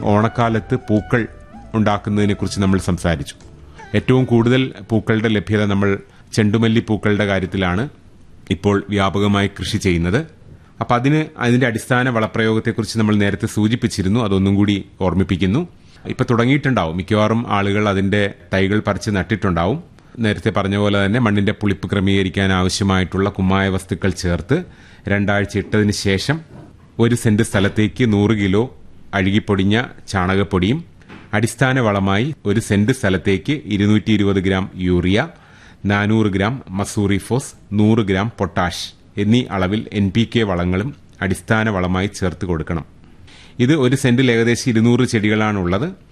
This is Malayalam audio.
ഓണക്കാലത്ത് പൂക്കൾ ഉണ്ടാക്കുന്നതിനെ കുറിച്ച് നമ്മൾ സംസാരിച്ചു ഏറ്റവും കൂടുതൽ പൂക്കളുടെ ലഭ്യത നമ്മൾ ചെണ്ടുമല്ലി പൂക്കളുടെ കാര്യത്തിലാണ് ഇപ്പോൾ വ്യാപകമായി കൃഷി ചെയ്യുന്നത് അപ്പം അതിന് അതിന്റെ അടിസ്ഥാന വളപ്രയോഗത്തെക്കുറിച്ച് നമ്മൾ നേരത്തെ സൂചിപ്പിച്ചിരുന്നു അതൊന്നും കൂടി ഓർമ്മിപ്പിക്കുന്നു ഇപ്പൊ തുടങ്ങിയിട്ടുണ്ടാവും മിക്കവാറും ആളുകൾ അതിന്റെ തൈകൾ പറിച്ച് നട്ടിട്ടുണ്ടാവും നേരത്തെ പറഞ്ഞ പോലെ തന്നെ മണ്ണിന്റെ പുളിപ്പ് ക്രമീകരിക്കാൻ ആവശ്യമായിട്ടുള്ള കുമ്മായ വസ്തുക്കൾ ചേർത്ത് രണ്ടാഴ്ച ഇട്ടതിന് ശേഷം ഒരു സെന്റ് സ്ഥലത്തേക്ക് നൂറ് കിലോ അഴുകിപ്പൊടിഞ്ഞ ചാണകപ്പൊടിയും അടിസ്ഥാന വളമായി ഒരു സെന്റ് സ്ഥലത്തേക്ക് ഇരുന്നൂറ്റി ഇരുപത് ഗ്രാം യൂറിയ നാനൂറ് ഗ്രാം മസൂറിഫോസ് നൂറ് ഗ്രാം പൊട്ടാഷ് എന്നീ അളവിൽ എൻ പി കെ വളങ്ങളും അടിസ്ഥാന വളമായി ചേർത്ത് കൊടുക്കണം ഇത് ഒരു സെന്റിൽ ഏകദേശം ഇരുന്നൂറ് ചെടികളാണുള്ളത്